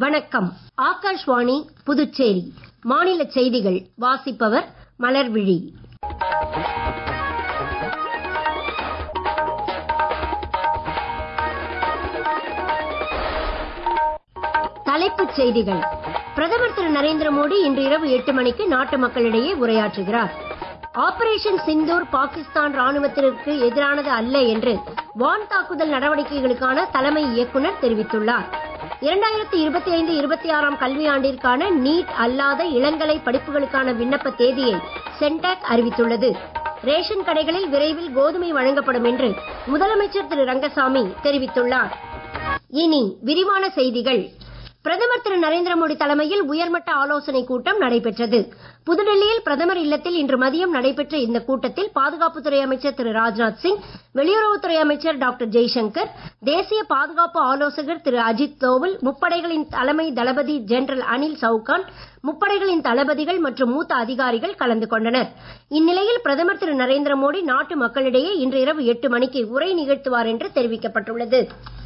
வணக்கம் ஆகாஷ்வாணி புதுச்சேரி மாநில செய்திகள் வாசிப்பவர் மலர்விழி தலைப்புச் செய்திகள் பிரதமர் திரு நரேந்திர மோடி இன்று இரவு எட்டு மணிக்கு நாட்டு மக்களிடையே உரையாற்றுகிறார் ஆபரேஷன் சிந்தூர் பாகிஸ்தான் ராணுவத்திற்கு எதிரானது அல்ல என்று வான் தாக்குதல் நடவடிக்கைகளுக்கான தலைமை இயக்குநர் தெரிவித்துள்ளார் இரண்டாயிரத்தி இருபத்தி ஐந்து இருபத்தி ஆறாம் கல்வியாண்டிற்கான நீட் அல்லாத இளங்கலை படிப்புகளுக்கான விண்ணப்ப தேதியை சென்டாக் அறிவித்துள்ளது ரேஷன் கடைகளில் விரைவில் கோதுமை வழங்கப்படும் என்று முதலமைச்சர் திரு ரங்கசாமி தெரிவித்துள்ளார் இனி விரிவான செய்திகள் பிரதமர் திரு நரேந்திர மோடி தலைமையில் உயர்மட்ட ஆலோசனைக் கூட்டம் நடைபெற்றது புதுடெல்லியில் பிரதமர் இல்லத்தில் இன்று மதியம் நடைபெற்ற இந்த கூட்டத்தில் பாதுகாப்புத்துறை அமைச்சர் திரு ராஜ்நாத் சிங் வெளியுறவுத்துறை அமைச்சர் டாக்டர் ஜெய்சங்கர் தேசிய பாதுகாப்பு ஆலோசகர் திரு அஜித் தோவல் முப்படைகளின் தலைமை தளபதி ஜெனரல் அனில் சவுகான் முப்படைகளின் தளபதிகள் மற்றும் மூத்த அதிகாரிகள் கலந்து கொண்டனர் இந்நிலையில் பிரதமர் திரு நரேந்திர மோடி நாட்டு மக்களிடையே இன்று இரவு எட்டு மணிக்கு உரை நிகழ்த்துவார் என்று தெரிவிக்கப்பட்டுள்ளது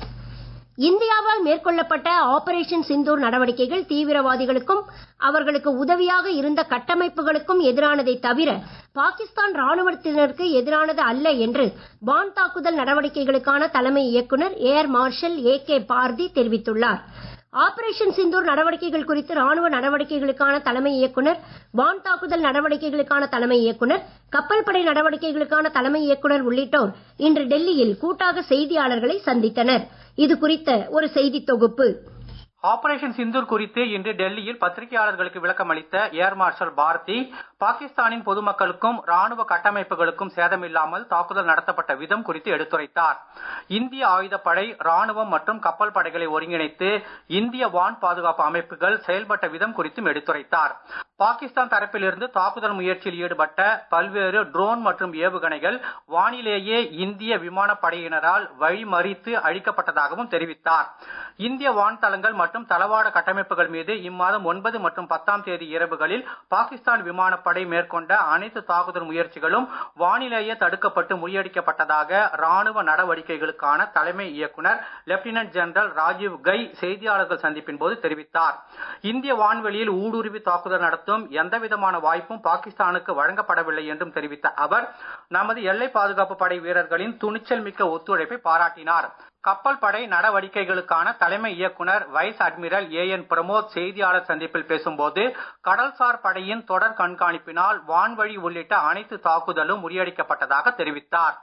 இந்தியாவால் மேற்கொள்ளப்பட்ட ஆபரேஷன் சிந்தூர் நடவடிக்கைகள் தீவிரவாதிகளுக்கும் அவர்களுக்கு உதவியாக இருந்த கட்டமைப்புகளுக்கும் எதிரானதை தவிர பாகிஸ்தான் ராணுவத்தினருக்கு எதிரானது அல்ல என்று வான் தாக்குதல் நடவடிக்கைகளுக்கான தலைமை இயக்குநர் air marshal A K Bharti தெரிவித்துள்ளார் ஆபரேஷன் சிந்தூர் நடவடிக்கைகள் குறித்து ராணுவ நடவடிக்கைகளுக்கான தலைமை இயக்குநர் வான் தாக்குதல் நடவடிக்கைகளுக்கான தலைமை இயக்குநர் கப்பல் படை நடவடிக்கைகளுக்கான தலைமை இயக்குநர் உள்ளிட்டோர் இன்று டெல்லியில் கூட்டாக செய்தியாளர்களை சந்தித்தனர் இது குறித்த ஒரு செய்தி தொகுப்பு ஆபரேஷன் சிந்தூர் குறித்து இன்று டெல்லியில் பத்திரிகையாளர்களுக்கு விளக்கம் அளித்த ஏர் மார்ஷல் பாரதி பாகிஸ்தானின் பொதுமக்களுக்கும் ராணுவ கட்டமைப்புகளுக்கும் சேதமில்லாமல் தாக்குதல் நடத்தப்பட்ட விதம் குறித்து எடுத்துரைத்தார் இந்திய ஆயுதப்படை ராணுவம் மற்றும் கப்பல் படைகளை ஒருங்கிணைத்து இந்திய வான் பாதுகாப்பு அமைப்புகள் செயல்பட்ட விதம் குறித்தும் எடுத்துரைத்தார் பாகிஸ்தான் தரப்பிலிருந்து தாக்குதல் முயற்சியில் ஈடுபட்ட பல்வேறு ட்ரோன் மற்றும் ஏவுகணைகள் வானிலேயே இந்திய விமானப்படையினரால் வழிமறித்து அழிக்கப்பட்டதாகவும் தெரிவித்தார் இந்திய வான் தளங்கள் மற்றும் தளவாட கட்டமைப்புகள் மீது இம்மாதம் ஒன்பது மற்றும் பத்தாம் தேதி இரவுகளில் பாகிஸ்தான் விமானப்படை மேற்கொண்ட அனைத்து தாக்குதல் முயற்சிகளும் வானிலேயே தடுக்கப்பட்டு முறியடிக்கப்பட்டதாக ராணுவ நடவடிக்கைகளுக்கான தலைமை இயக்குனர் லெப்டினன்ட் ஜெனரல் ராஜீவ் கை செய்தியாளர்கள் சந்திப்பின் போது தெரிவித்தார் இந்திய வான்வெளியில் ஊடுருவி தாக்குதல் நடத்தும் எந்தவிதமான வாய்ப்பும் பாகிஸ்தானுக்கு வழங்கப்படவில்லை என்றும் தெரிவித்த அவர் நமது எல்லை பாதுகாப்பு படை வீரர்களின் துணிச்சல் மிக்க ஒத்துழைப்பை பாராட்டினார் கப்பல் படை நடவடிக்கைகளுக்கான தலைமை இயக்குனர் vice admiral A N Pramod செய்தியாளர் சந்திப்பில் பேசும்போது கடல்சார் படையின் தொடர் கண்காணிப்பினால் வான்வழி உள்ளிட்ட அனைத்து தாக்குதலும் முறியடிக்கப்பட்டதாக தெரிவித்தார்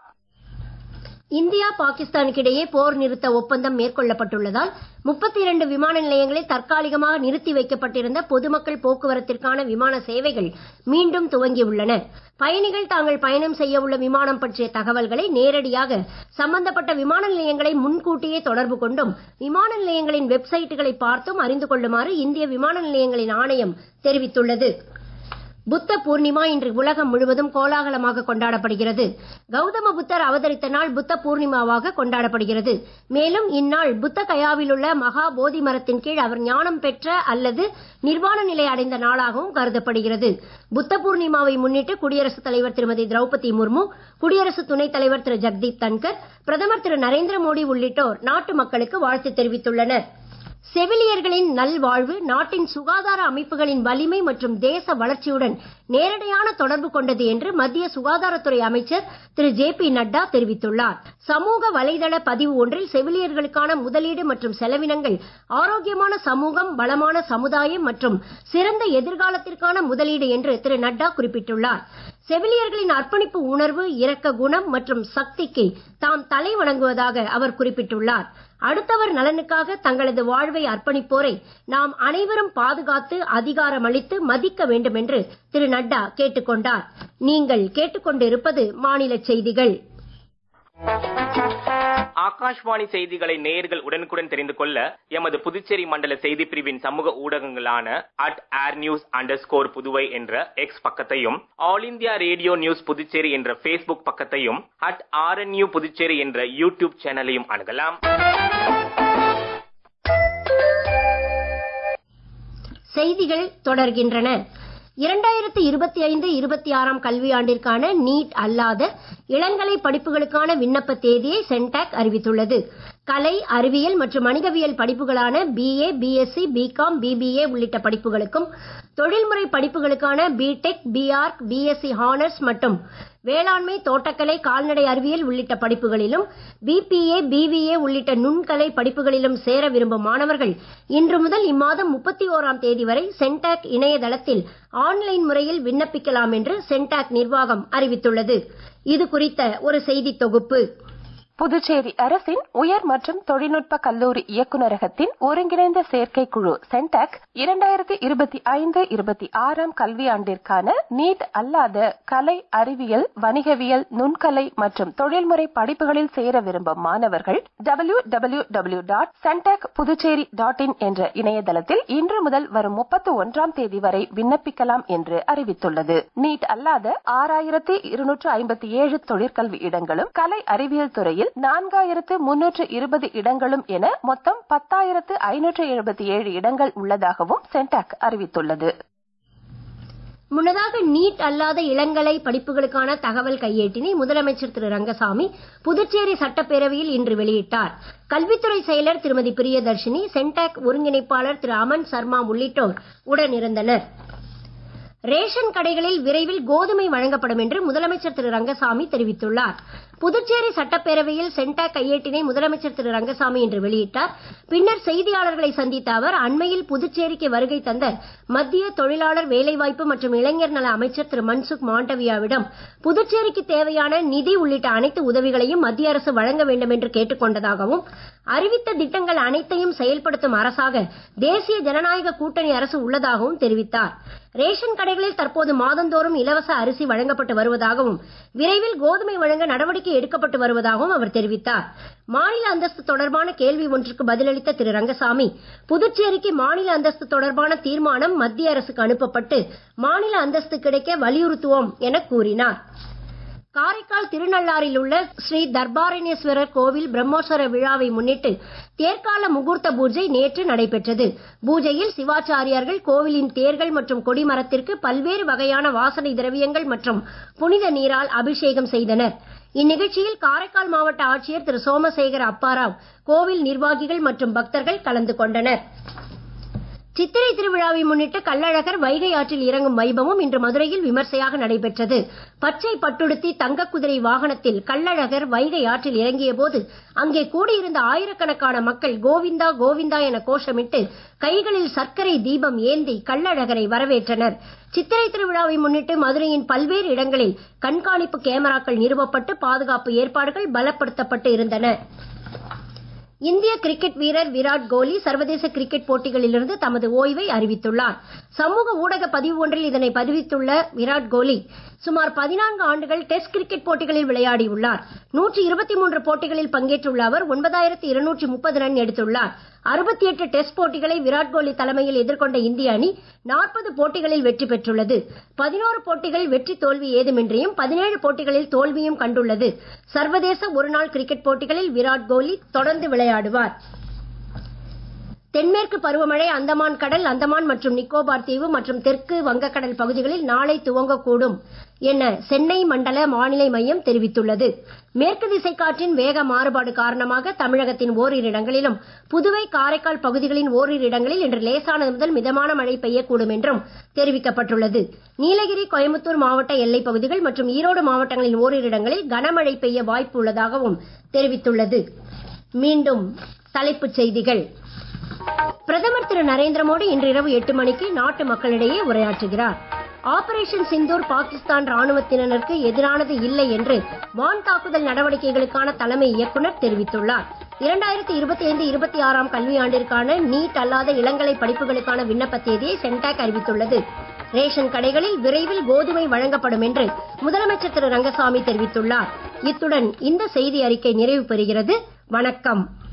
இந்தியா பாகிஸ்தானுக்கு இடையே போர் நிறுத்த ஒப்பந்தம் மேற்கொள்ளப்பட்டுள்ளதால் முப்பத்தி இரண்டு விமான நிலையங்களில் தற்காலிகமாக நிறுத்தி வைக்கப்பட்டிருந்த பொதுமக்கள் போக்குவரத்திற்கான விமான சேவைகள் மீண்டும் துவங்கியுள்ளன பயணிகள் தாங்கள் பயணம் செய்ய உள்ள விமானம் பற்றிய தகவல்களை நேரடியாக சம்பந்தப்பட்ட விமான நிலையங்களை முன்கூட்டியே தொடர்பு கொண்டும் விமான நிலையங்களின் வெப்சைட்டுகளை பார்த்தும் அறிந்து கொள்ளுமாறு இந்திய விமான நிலையங்களின் ஆணையம் தெரிவித்துள்ளது புத்த பூர்ணிமா இன்று உலகம் முழுவதும் கோலாகலமாக கொண்டாடப்படுகிறது கௌதம புத்தர் அவதரித்த நாள் புத்த பூர்ணிமாவாக கொண்டாடப்படுகிறது மேலும் இந்நாள் புத்த கயாவில் உள்ள மகா போதி மரத்தின் கீழ் அவர் ஞானம் பெற்ற அல்லது நிர்வாண நிலை அடைந்த நாளாகவும் கருதப்படுகிறது புத்த பூர்ணிமாவை முன்னிட்டு குடியரசுத் தலைவர் திருமதி திரௌபதி முர்மு குடியரசு துணைத் தலைவர் திரு ஜக்தீப் தன்கர் பிரதமர் திரு நரேந்திர மோடி உள்ளிட்டோர் நாட்டு மக்களுக்கு வாழ்த்து தெரிவித்துள்ளனர் செவிலியர்களின் நல்வாழ்வு நாட்டின் சுகாதார அமைப்புகளின் வலிமை மற்றும் தேச வளர்ச்சியுடன் நேரடியான தொடர்பு கொண்டது என்று மத்திய சுகாதாரத்துறை அமைச்சர் திரு ஜே பி நட்டா தெரிவித்துள்ளார் சமூக வலைதள பதிவு ஒன்றில் செவிலியர்களுக்கான முதலீடு மற்றும் செலவினங்கள் ஆரோக்கியமான சமூகம் வளமான சமுதாயம் மற்றும் சிறந்த எதிர்காலத்திற்கான முதலீடு என்று திரு நட்டா குறிப்பிட்டுள்ளார் செவிலியர்களின் அர்ப்பணிப்பு உணர்வு இரக்க குணம் மற்றும் சக்திக்கு தாம் தலை வணங்குவதாக அவர் குறிப்பிட்டுள்ளார் அடுத்தவர் நலனுக்காக தங்களது வாழ்வை அர்ப்பணிப்போரை நாம் அனைவரும் பாதுகாத்து அதிகாரமளித்து மதிக்க வேண்டும் என்று திரு நட்டா கேட்டுக்கொண்டார் நீங்கள் கேட்டுக்கொண்டிருப்பது மாநில செய்திகள் ஆகாஷ்வாணி செய்திகளை நேயர்கள் உடனுக்குடன் தெரிந்து கொள்ள எமது புதுச்சேரி மண்டல செய்தி பிரிவின் சமூக ஊடகங்களான at AIR news underscore Puduvai என்ற எக்ஸ் பக்கத்தையும் all India radio news Puducherry என்ற பேஸ்புக் பக்கத்தையும் அட் ஆர்என்யூ புதுச்சேரி என்ற யூடியூப் சேனலையும் அணுகலாம் செய்திகள் தொடர்கின்றன இரண்டாயிரத்தி இருபத்தி ஐந்து இருபத்தி ஆறாம் கல்வியாண்டிற்கான நீட் அல்லாத இளங்கலை படிப்புகளுக்கான விண்ணப்ப தேதியை சென்டாக் அறிவித்துள்ளது கலை அறிவியல் மற்றும் வணிகவியல் படிப்புகளான பிஏ பிஎஸ்சி பிகாம் பிபிஏ உள்ளிட்ட படிப்புகளுக்கும் தொழில்முறை படிப்புகளுக்கான பிடெக் பிஆர்க் பிஎஸ்சி ஹானர்ஸ் மற்றும் வேளாண்மை தோட்டக்கலை கால்நடை அறிவியல் உள்ளிட்ட படிப்புகளிலும் பிபிஏ பிவிஏ உள்ளிட்ட நுண்கலை படிப்புகளிலும் சேர விரும்பும் மாணவர்கள் இன்று முதல் இம்மாதம் முப்பத்தி ஓராம் தேதி வரை சென்டாக் இணையதளத்தில் ஆன்லைன் முறையில் விண்ணப்பிக்கலாம் என்று சென்டாக் நிர்வாகம் அறிவித்துள்ளது இது குறித்த ஒரு செய்தி தொகுப்பு புதுச்சேரி அரசின் உயர் மற்றும் தொழில்நுட்ப கல்லூரி இயக்குநரகத்தின் ஒருங்கிணைந்த சேர்க்கை குழு சென்டாக் இரண்டாயிரத்தி இருபத்தி ஐந்து இருபத்தி ஆறாம் கல்வியாண்டிற்கான நீட் அல்லாத கலை அறிவியல் வணிகவியல் நுண்கலை மற்றும் தொழில்முறை படிப்புகளில் சேர விரும்பும் மாணவர்கள் W W W dot CENTAC Puducherry dot in என்ற இணையதளத்தில் இன்று முதல் வரும் முப்பத்தி ஒன்றாம் தேதி வரை விண்ணப்பிக்கலாம் என்று அறிவித்துள்ளது நீட் அல்லாத ஆறாயிரத்தி இருநூற்று ஐம்பத்தி ஏழு தொழிற்கல்வி இடங்களும் கலை அறிவியல் துறையில் நான்காயிரத்து முன்னூற்று இருபது இடங்களும் என மொத்தம் பத்தாயிரத்து ஐநூற்று எழுபத்தி ஏழு இடங்கள் உள்ளதாகவும் சென்டாக் அறிவித்துள்ளது முன்னதாக நீட் அல்லாத இளங்கலை படிப்புகளுக்கான தகவல் கையேட்டினை முதலமைச்சர் திரு ரங்கசாமி புதுச்சேரி சட்டப்பேரவையில் இன்று வெளியிட்டார் கல்வித்துறை செயலர் திருமதி பிரியதர்ஷினி சென்டாக் ஒருங்கிணைப்பாளர் திரு அமன் சர்மா உள்ளிட்டோர் உடனிருந்தனர் ரேஷன் கடைகளில் விரைவில் கோதுமை வழங்கப்படும் என்று முதலமைச்சர் திரு ரங்கசாமி தெரிவித்துள்ளார் புதுச்சேரி சட்டப்பேரவையில் சென்டாக் கையேட்டினை முதலமைச்சர் திரு ரங்கசாமி இன்று வெளியிட்டார் பின்னர் செய்தியாளர்களை சந்தித்த அவர் அண்மையில் புதுச்சேரிக்கு வருகை தந்த மத்திய தொழிலாளர் வேலைவாய்ப்பு மற்றும் இளைஞர் நல அமைச்சர் திரு மன்சுக் மாண்டவியாவிடம் புதுச்சேரிக்கு தேவையான நிதி உள்ளிட்ட அனைத்து உதவிகளையும் மத்திய அரசு வழங்க வேண்டும் என்று கேட்டுக் கொண்டதாகவும் அறிவித்த திட்டங்கள் அனைத்தையும் செயல்படுத்தும் அரசாக தேசிய ஜனநாயக கூட்டணி அரசு உள்ளதாகவும் தெரிவித்தார் ரேஷன் கடைகளில் தற்போது மாதந்தோறும் இலவச அரிசி வழங்கப்பட்டு வருவதாகவும் விரைவில் கோதுமை வழங்க நடவடிக்கை எடுக்கப்பட்டு வருவதாகவும் அவர் தெரிவித்தார் மாநில அந்தஸ்து தொடர்பான கேள்வி ஒன்றுக்கு பதிலளித்த திரு ரங்கசாமி புதுச்சேரிக்கு மாநில அந்தஸ்து தொடர்பான தீர்மானம் மத்திய அரசுக்கு அனுப்பப்பட்டு மாநில அந்தஸ்து கிடைக்க வலியுறுத்துவோம் என கூறினார் காரைக்கால் திருநள்ளாறில் உள்ள ஸ்ரீ தர்பாரண்யேஸ்வரர் கோவில் பிரம்மோற்சவ விழாவை முன்னிட்டு தேர்கால முகூர்த்த பூஜை நேற்று நடைபெற்றது பூஜையில் சிவாச்சாரியார்கள் கோவிலின் தேர்கள் மற்றும் கொடிமரத்திற்கு பல்வேறு வகையான வாசனை திரவியங்கள் மற்றும் புனித நீரால் அபிஷேகம் செய்தனர் இந்நிகழ்ச்சியில் காரைக்கால் மாவட்ட ஆட்சியர் திரு சோமசேகர அப்பாராவ் கோவில் நிர்வாகிகள் மற்றும் பக்தர்கள் கலந்து கொண்டனர் சித்திரை திருவிழாவை முன்னிட்டு கள்ளழகர் வைகை ஆற்றில் இறங்கும் வைபவம் இன்று மதுரையில் விமர்சையாக நடைபெற்றது பச்சை பட்டுடுத்தி தங்க குதிரை வாகனத்தில் கள்ளழகர் வைகை ஆற்றில் இறங்கிய போது அங்கே கூடியிருந்த ஆயிரக்கணக்கான மக்கள் கோவிந்தா கோவிந்தா என கோஷமிட்டு கைகளில் சர்க்கரை தீபம் ஏந்தி கள்ளழகரை வரவேற்றனர் சித்திரை திருவிழாவை முன்னிட்டு மதுரையின் பல்வேறு இடங்களில் கண்காணிப்பு கேமராக்கள் நிறுவப்பட்டு பாதுகாப்பு ஏற்பாடுகள் பலப்படுத்தப்பட்டு இருந்தன இந்திய கிரிக்கெட் வீரர் விராட் கோலி சர்வதேச கிரிக்கெட் போட்டிகளிலிருந்து தமது ஓய்வை அறிவித்துள்ளார் சமூக ஊடக பதிவு ஒன்றில் இதனை பதிவித்துள்ள விராட் கோலி சுமார் பதினான்கு ஆண்டுகள் டெஸ்ட் கிரிக்கெட் போட்டிகளில் விளையாடியுள்ளார் நூற்றி இருபத்தி மூன்று போட்டிகளில் பங்கேற்றுள்ள அவர் ஒன்பதாயிரத்தி இருநூற்றி முப்பது ரன் எடுத்துள்ளார் அறுபத்தி எட்டு டெஸ்ட் போட்டிகளை விராட் கோலி தலைமையில் எதிர்கொண்ட இந்திய அணி நாற்பது போட்டிகளில் வெற்றி பெற்றுள்ளது பதினோரு போட்டிகள் வெற்றி தோல்வி ஏதுமின்றியும் பதினேழு போட்டிகளில் தோல்வியும் கண்டுள்ளது சர்வதேச ஒருநாள் கிரிக்கெட் போட்டிகளில் விராட் கோலி தொடர்ந்து விளையாடுவார் தென்மேற்கு பருவமழை அந்தமான் கடல் அந்தமான் மற்றும் நிக்கோபார் தீவு மற்றும் தெற்கு வங்கக்கடல் பகுதிகளில் நாளை துவங்கக்கூடும் என சென்னை மண்டல வானிலை மையம் தெரிவித்துள்ளது மேற்கு திசை காற்றின் வேக மாறுபாடு காரணமாக தமிழகத்தின் ஓரிரு இடங்களிலும் புதுவை காரைக்கால் பகுதிகளின் ஓரிரு இடங்களில் இன்று லேசானது முதல் மிதமான மழை பெய்யக்கூடும் என்றும் தெரிவிக்கப்பட்டுள்ளது நீலகிரி கோயம்புத்தூர் மாவட்ட எல்லைப் பகுதிகள் மற்றும் ஈரோடு மாவட்டங்களின் ஓரிரு இடங்களில் கனமழை பெய்ய வாய்ப்பு உள்ளதாகவும் தெரிவித்துள்ளது மீண்டும் தலைப்புச் செய்திகள் பிரதமர் திரு நரேந்திர மோடி இன்று இரவு எட்டு மணிக்கு நாட்டு மக்களிடையே உரையாற்றுகிறார் ஆபரேஷன் சிந்தூர் பாகிஸ்தான் ராணுவத்தினருக்கு எதிரானது இல்லை என்று வான் தாக்குதல் நடவடிக்கைகளுக்கான தலைமை இயக்குநர் தெரிவித்துள்ளார் இரண்டாயிரத்தி இருபத்தி ஐந்து இருபத்தி ஆறாம் கல்வியாண்டிற்கான நீட் அல்லாத இளங்கலை படிப்புகளுக்கான விண்ணப்ப தேதியை சென்டாக் அறிவித்துள்ளது ரேஷன் கடைகளில் விரைவில் கோதுமை வழங்கப்படும் என்று முதலமைச்சர் திரு ரங்கசாமி தெரிவித்துள்ளார் இத்துடன் இந்த செய்தி அறிக்கை நிறைவு பெறுகிறது வணக்கம்